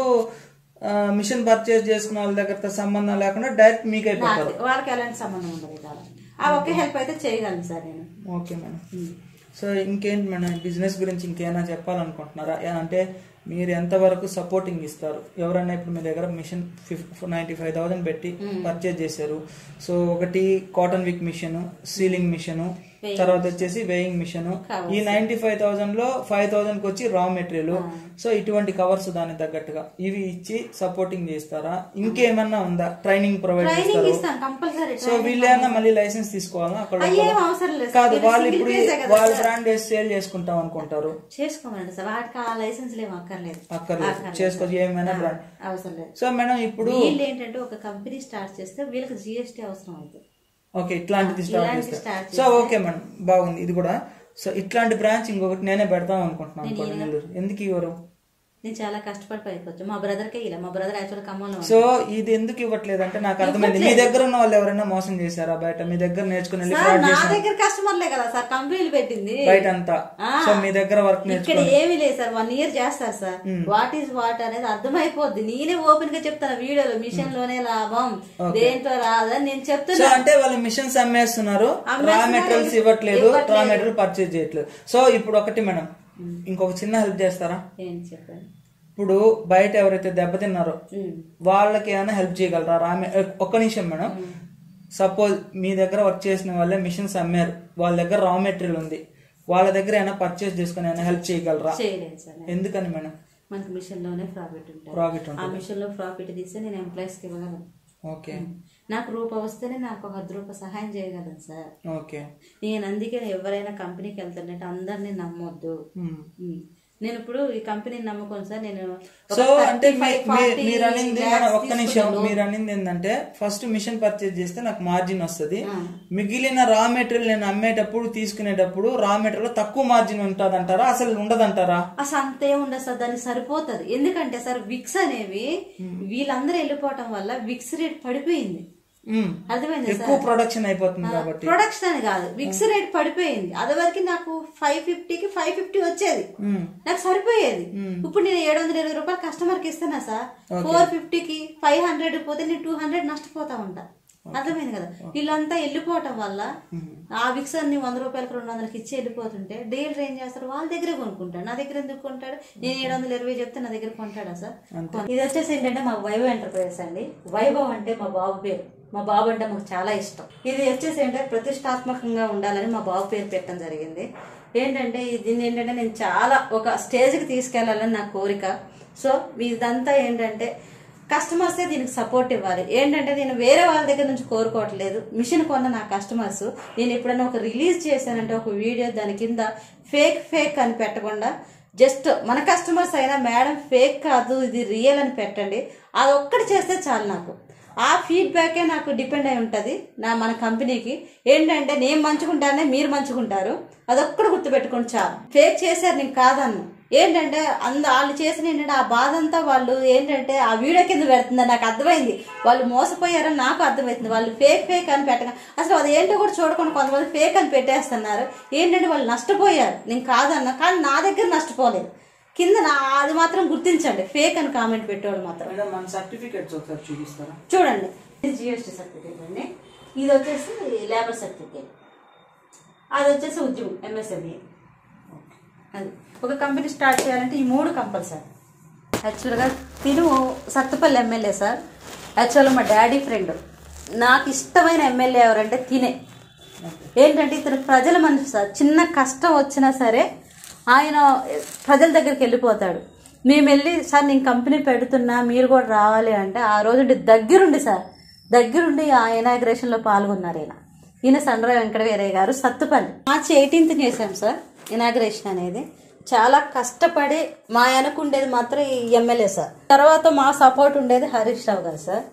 మిషన్ పర్చేస్ చేసుకున్న వాళ్ళ దగ్గర సంబంధం లేకుండా డైరెక్ట్ మీకు అయిపోతారు నాకు వాళ్ళకి ఎలాంటి సంబంధం ఉండదు కదా ఆ ఒకే హెల్ప్ అయితే చేయగలను సార్ నేను ఓకే మేడం సో ఇంకేంటి మేడం బిజినెస్ గురించి ఇంకేమైనా చెప్పాలనుకుంటున్నారా ఏ- అంటే మీరు ఎంతవరకు సపోర్టింగ్ ఇస్తారు ఎవరైనా ఇప్పుడు మీ దగ్గర మిషన్ నైంటీ ఫైవ్ థౌసండ్ పెట్టి పర్చేజ్ చేశారు సో ఒకటి cotton wick machine sealing machine తర్వాత వచ్చేసి వేయింగ్ మిషన్ ఈ నైన్టీ ఫైవ్ థౌసండ్ లో ఫైవ్ థౌసండ్ కి వచ్చి రా మెటీరియల్ సో ఇటువంటి కవర్స్ దానికి తగ్గట్టుగా ఇవి ఇచ్చి సపోర్టింగ్ చేస్తారా ఇంకేమన్నా ఉందా ట్రైనింగ్ ప్రొవైడ్ ట్రైనింగ్ చేస్తారు ఇస్తాను కంపల్సరీ సో వీళ్ళేమన్నా మళ్ళీ లైసెన్స్ తీసుకోవాలా అక్కడ అయ్యేం అవసరం లేదు కాదు సార్. వాళ్ళు సింగిల్ ఇప్పుడు పీసే కదా వాళ్ళ సార్. బ్రాండ్ వేసి సేల్ చేసుకుంటాం అనుకుంటారు చేసుకోమండి సార్ వాటికి ఆ లైసెన్స్ ఏం అక్కర్లేదు అక్కర్లేదు చేసుకోవచ్చు ఏమైనా బ్రాండ్ అవసరం లేదు సో మేడం ఇప్పుడు వీళ్ళు ఏంటంటే ఒక కంపెనీ స్టార్ట్ చేస్తే వీళ్ళకి జిఎస్టీ అవసరం అవుతుంది ఓకే ఇట్లాంటిది స్టార్ట్ ఇలాంటి చేస్తారు start సో ఓకే మేడం బాగుంది ఇది కూడా సో ఇట్లాంటి బ్రాంచ్ ఇంకొకటి నేనే పెడదాం అనుకుంటున్నాను కొన్ని నెల్లూరు ఎందుకు ఇవ్వరు నేను చాలా కష్టపడి పైకి వచ్చాను మా బ్రదర్ కే ఇలా మా బ్రదర్ యాక్చువల్ ఖమ్మంలో సో ఇది ఎందుకు ఇవ్వట్లేదు అంటే నాకు అర్థమైంది మీ దగ్గర ఉన్న వాళ్ళు ఎవరైనా మోసం చేశారా బయట మీ దగ్గర నేర్చుకుని వెళ్ళి సార్ fraud నా చేశారా? దగ్గర కస్టమర్లే కదా సార్ కంపెనీలు పెట్టింది బయట అంతా ఆ. సో మీ దగ్గర వర్క్ ఇక్కడ నేర్చుకుని ఏమీ లేదు సార్ వన్ ఇయర్ చేస్తారు సార్ వాట్ ఈస్ వాట్ అనేది అర్థమైపోద్ది నేనే ఓపెన్ గా చెప్తాను వీడియోలో మిషన్ లోనే లాభం దేంట్లో రాదని నేను సో చెప్తున్నా అంటే వాళ్ళు మిషన్స్ అమ్మేస్తున్నారు రా అమ్మేస్తున్నారు, మెటీరియల్స్ ఇవ్వట్లేదు రా ఇవ్వట్లేదు. మెటీరియల్ పర్చేజ్ చేయట్లేదు సో ఇప్పుడు ఒకటి మేడం ఇంకొక చిన్న హెల్ప్ చేస్తారా ఏం చెప్పాను ఇప్పుడు బయట ఎవరైతే దెబ్బతిన్నారో ఉమ్. వాళ్ళకి ఏమైనా హెల్ప్ చేయగలరా రా మె- ఒక్క నిమిషం మేడం సపోజ్ మీ దగ్గర వర్క్ చేసిన వాళ్ళే మిషన్స్ అమ్మారు వాళ్ళ దగ్గర రా మెటీరియల్ ఉంది వాళ్ళ దగ్గర ఏమైనా పర్చేస్ చేసుకుని ఏమైనా హెల్ప్ చేయగలరా చేయలేదు సార్ నేను. ఎందుకని మేడం మనకి మిషన్ లోనే ప్రాఫిట్ ఉంటుంది ప్రాఫిట్ ఆ మిషన్ లో ప్రాఫిట్ తీస్తే నేను ఎంప్లాయీస్ కి ఇవ్వగలను ఓకే నాకు రూపాయి వస్తేనే నాకు ఒక పది రూపాయలు సహాయం చేయగలను సార్ ఓకే నేను అందుకే ఎవరైనా కంపెనీకి వెళ్తున్నట్టు అందరినీ నమ్మొద్దు Hmm. ఉమ్. నేను ఇప్పుడు ఈ కంపెనీని నమ్ముకోను సార్ నేను ఒక సో అంటే 35, మీ- మీ- 40 మీరు అనింది lakhs మన ఒక్క నిమిషం తీసుకున్నాను. మీరు అనింది ఏంటంటే ఫస్ట్ మిషన్ పర్చేజ్ చేస్తే నాకు మార్జిన్ వస్తుంది మిగిలిన రా మెటీరియల్ నేను అమ్మేటప్పుడు తీసుకునేటప్పుడు రా మెటీరియల్ తక్కువ మార్జిన్ ఉంటుంది అంటారా అసలు ఉండదంటారా అసలు అంతే ఉండదు సార్ దానికి సరిపోతుంది ఎందుకంటే సార్ విక్స్ అనేవి వీళ్ళందరూ వెళ్ళిపోవటం వల్ల విక్స్ రేట్ పడిపోయింది మ్మ్. అర్థమైంది సార్ ఎక్కువ ప్రొడక్షన్ అయిపోతుంది కాబట్టి ప్రొడక్షన్ అని కాదు విక్స్ రేట్ పడిపోయింది అదివరకు నాకు ఫైవ్ ఫిఫ్టీకి ఫైవ్ ఫిఫ్టీ వచ్చేది మ్మ్. నాకు సరిపోయేది ఇప్పుడు నేను ఏడు వందల ఇరవై రూపాయలు కస్టమర్ కి ఇస్తున్నా సార్ ఫోర్ ఫిఫ్టీకి ఫైవ్ హండ్రెడ్ పోతే నేను టూ హండ్రెడ్ నష్టపోతా ఉంటా అర్థమైంది కదా వీళ్ళంతా వెళ్ళిపోవటం వల్ల ఆ విక్స్ అన్ని వంద రూపాయలకు రెండు వందలకి ఇచ్చి వెళ్ళిపోతుంటే డీలర్ ఏం చేస్తారు వాళ్ళ దగ్గరే కొనుక్కుంటాడు నా దగ్గర ఎందుకు కొంటాడు నేను ఏడు వందల ఇరవై చెప్తే నా దగ్గర కొంటాడా సార్ ఇది వచ్చేసి ఏంటంటే మా వైభవ్ ఎంటర్ప్రైజెస్ అండి వైభవ్ అంటే మా బాబు పేరు మా బాబు అంటే మాకు చాలా ఇష్టం ఇది వచ్చేసి ఏంటంటే ప్రతిష్టాత్మకంగా ఉండాలని మా బాబు పేరు పెట్టడం జరిగింది ఏంటంటే దీన్ని ఏంటంటే నేను చాలా ఒక స్టేజ్కి తీసుకెళ్లాలని నా కోరిక సో ఇదంతా ఏంటంటే కస్టమర్సే దీనికి సపోర్ట్ ఇవ్వాలి ఏంటంటే నేను వేరే వాళ్ళ దగ్గర నుంచి కోరుకోవట్లేదు మిషన్ కొన్న నా కస్టమర్స్ నేను ఎప్పుడైనా ఒక రిలీజ్ చేశానంటే ఒక వీడియో దాని కింద ఫేక్ ఫేక్ అని పెట్టకుండా జస్ట్ మన కస్టమర్స్ అయినా మేడం ఫేక్ కాదు ఇది రియల్ అని పెట్టండి అది ఒక్కటి చేస్తే చాలు నాకు ఆ ఫీడ్బ్యాకే నాకు డిపెండ్ అయి ఉంటుంది నా మన కంపెనీకి ఏంటంటే నేను మంచుకుంటానే మీరు మంచుకుంటారు అదొక్కడు గుర్తుపెట్టుకోండి చాలు ఫేక్ చేశారు నేను కాదన్ను ఏంటంటే అంద వాళ్ళు చేసిన ఏంటంటే ఆ బాధ అంతా వాళ్ళు ఏంటంటే ఆ వీడియో కింద పెడుతుందని నాకు అర్థమైంది వాళ్ళు మోసపోయారని నాకు అర్థమవుతుంది వాళ్ళు ఫేక్ ఫేక్ అని పెట్టగా అసలు అది ఏంటో కూడా చూడకుండా కొంతమంది ఫేక్ అని పెట్టేస్తున్నారు ఏంటంటే వాళ్ళు నష్టపోయారు నేను కాదన్నా కానీ నా దగ్గర నష్టపోలేదు కింద నా అది మాత్రం గుర్తించండి ఫేక్ అని కామెంట్ పెట్టేవాళ్ళు మాత్రం మేడం మన సర్టిఫికేట్స్ ఒకసారి చూపిస్తారా చూడండి ఇది జిఎస్టీ సర్టిఫికేట్ అండి ఇది వచ్చేసి లేబర్ సర్టిఫికేట్ అది వచ్చేసి ఉద్యోగం ఎంఎస్ఎంఈ అది ఒక కంపెనీ స్టార్ట్ చేయాలంటే ఈ మూడు కంపల్సరీ యాక్చువల్గా తిను సత్తుపల్లి ఎమ్మెల్యే సార్ యాక్చువల్గా మా డాడీ ఫ్రెండ్ నాకు ఇష్టమైన ఎమ్మెల్యే ఎవరంటే తినే ఏంటంటే ఇతను ప్రజల మనిషి సార్ చిన్న కష్టం వచ్చినా సరే ఆయన ప్రజల దగ్గరికి వెళ్ళిపోతాడు మేము వెళ్ళి సార్ నేను కంపెనీ పెడుతున్నా మీరు కూడా రావాలి అంటే ఆ రోజు దగ్గరుండి సార్ దగ్గరుండి ఆ ఇనాగ్రేషన్లో పాల్గొన్నారు ఈయన ఈయన సండ్ర వెంకటవీరయ్య గారు సత్తుపల్లి మార్చి ఎయిటీన్త్ చేశాం సార్ ఇనాగ్రేషన్ అనేది చాలా కష్టపడి మా అనుకుండేది మాత్రం ఈ ఎమ్మెల్యే సార్ తర్వాత మా సపోర్ట్ ఉండేది హరీష్ రావు గారు సార్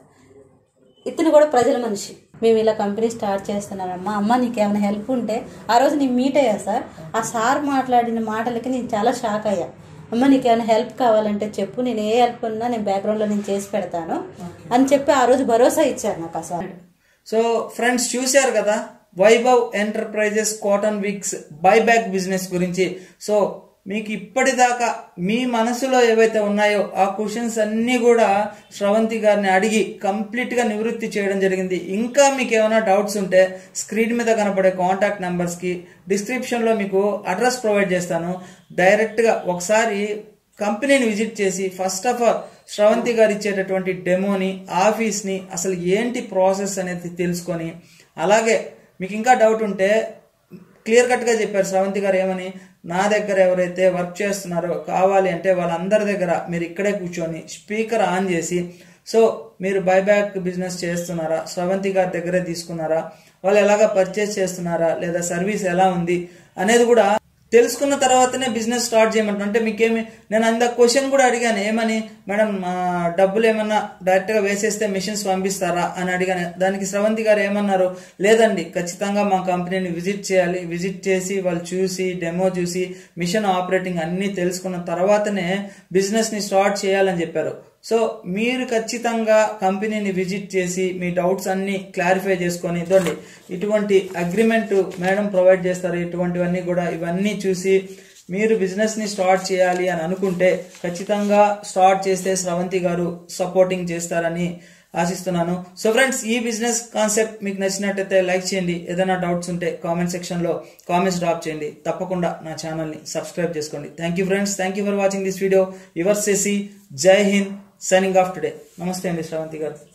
ఇతను కూడా ప్రజల మనిషి మేము ఇలా కంపెనీ స్టార్ట్ చేస్తున్నారమ్మా అమ్మ నీకేమైనా హెల్ప్ ఉంటే ఆ రోజు నేను మీట్ అయ్యా సార్ ఆ సార్ మాట్లాడిన మాటలకి నేను చాలా షాక్ అయ్యా అమ్మ నీకేమైనా హెల్ప్ కావాలంటే చెప్పు నేను ఏ హెల్ప్ ఉన్నా నేను బ్యాక్గ్రౌండ్లో నేను చేసి పెడతాను అని చెప్పి ఆ రోజు భరోసా ఇచ్చారు నాకు ఆ సార్ సో ఫ్రెండ్స్ చూశారు కదా Vaibhav enterprises cotton wicks buyback business గురించి సో మీకు ఇప్పటిదాకా మీ మనసులో ఏవైతే ఉన్నాయో ఆ క్వశ్చన్స్ అన్నీ కూడా శ్రవంతి గారిని అడిగి కంప్లీట్గా నివృత్తి చేయడం జరిగింది ఇంకా మీకు ఏమైనా డౌట్స్ ఉంటే స్క్రీన్ మీద కనపడే కాంటాక్ట్ నెంబర్స్కి డిస్క్రిప్షన్లో మీకు అడ్రస్ ప్రొవైడ్ చేస్తాను డైరెక్ట్గా ఒకసారి కంపెనీని విజిట్ చేసి ఫస్ట్ ఆఫ్ ఆల్ శ్రవంతి గారు ఇచ్చేటటువంటి డెమోని ఆఫీస్ని అసలు ఏంటి ప్రాసెస్ అనేది తెలుసుకొని అలాగే మీకు ఇంకా డౌట్ ఉంటే క్లియర్ కట్గా చెప్పారు శ్రవంతి గారు ఏమని నా దగ్గర ఎవరైతే వర్క్ చేస్తున్నారో కావాలి అంటే వాళ్ళందరి దగ్గర మీరు ఇక్కడే కూర్చొని స్పీకర్ ఆన్ చేసి సో మీరు బైబ్యాక్ బిజినెస్ చేస్తున్నారా శ్రవంతి గారి దగ్గరే తీసుకున్నారా వాళ్ళు ఎలాగా పర్చేస్ చేస్తున్నారా లేదా సర్వీస్ ఎలా ఉంది అనేది కూడా తెలుసుకున్న తర్వాతనే బిజినెస్ స్టార్ట్ చేయమంటారు అంటే మీకేమి నేను అంత క్వశ్చన్ కూడా అడిగాను ఏమని మేడం ఆ, డబ్బులు ఏమన్నా డైరెక్ట్గా వేసేస్తే మిషన్స్ పంపిస్తారా అని అడిగాను దానికి స్రవంతి గారు ఏమన్నారు లేదండి ఖచ్చితంగా మా కంపెనీని విజిట్ చేయాలి విజిట్ చేసి వాళ్ళు చూసి డెమో చూసి మిషన్ ఆపరేటింగ్ అన్నీ తెలుసుకున్న తర్వాతనే బిజినెస్ని స్టార్ట్ చేయాలని చెప్పారు సో మీరు ఖచ్చితంగా కంపెనీని విజిట్ చేసి మీ డౌట్స్ అన్ని క్లారిఫై చేసుకొని ఇదండి ఇటువంటి అగ్రిమెంట్ మేడం ప్రొవైడ్ చేస్తారు ఇటువంటివన్నీ కూడా ఇవన్నీ చూసి మీరు బిజినెస్ ని స్టార్ట్ చేయాలి అని అనుకుంటే ఖచ్చితంగా స్టార్ట్ చేస్తే స్రవంతి గారు సపోర్టింగ్ చేస్తారని ఆశిస్తున్నాను సో ఫ్రెండ్స్ ఈ బిజినెస్ కాన్సెప్ట్ మీకు నచ్చినట్టయితే లైక్ చేయండి ఏదైనా డౌట్స్ ఉంటే కామెంట్ సెక్షన్ లో కామెంట్స్ డ్రాప్ చేయండి తప్పకుండా నా ఛానల్ ని సబ్స్క్రైబ్ చేసుకోండి thank you friends thank you for watching this video your సెసి Jai Hind signing off today నమస్తే అండి శ్రవంతి గారు